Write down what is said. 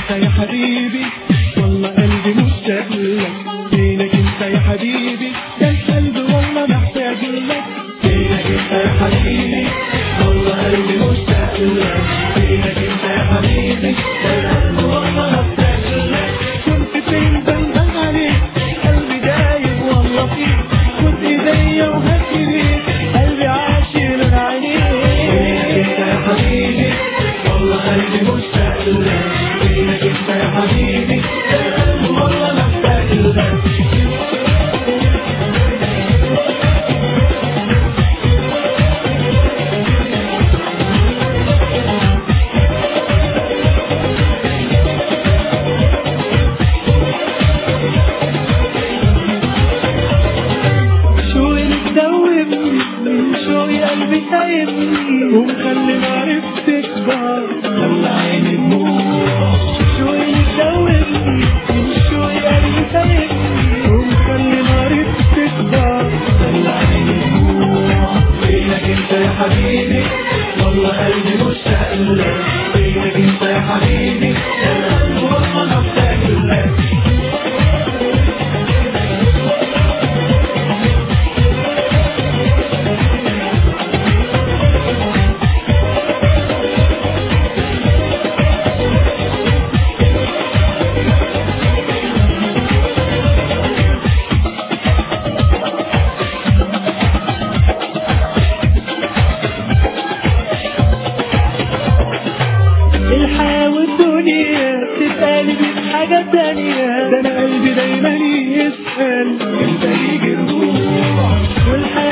انت يا حبيبي والله قلبي مشتاق لك فينك انت يا حبيبي ده القلب والله محتاج لك فينك انت يا حبيبي والله قلبي مشتاق لك فينك انت يا حبيبي ده القلب والله محتاج لك كنت فين بندم عليك قلبي دايب والله فيك خد ايديا وهدي ليك قلبي عاشق عينيك انت يا حبيبي والله قلبي مشتاق لك فينك انت يا حبيبي ده القلب والله محتاج لك شوقي متدوبني من شوقي قلبي سايبني ومخلي معرفتك تكبر خلى عيني تموت شوقي متدوبني من شوقي قلبي سايبني ومخلي معرفتك تكبر خلى عيني تموت فينك انت يا حبيبي والله قلبي مشتاق لك فينك انت يا حبيبي القلب والله محتاج لك الحياة والدنيا تتقلب حاجة تانية ده أنا قلبي دايما يسأل امتى يجي الروح والحياة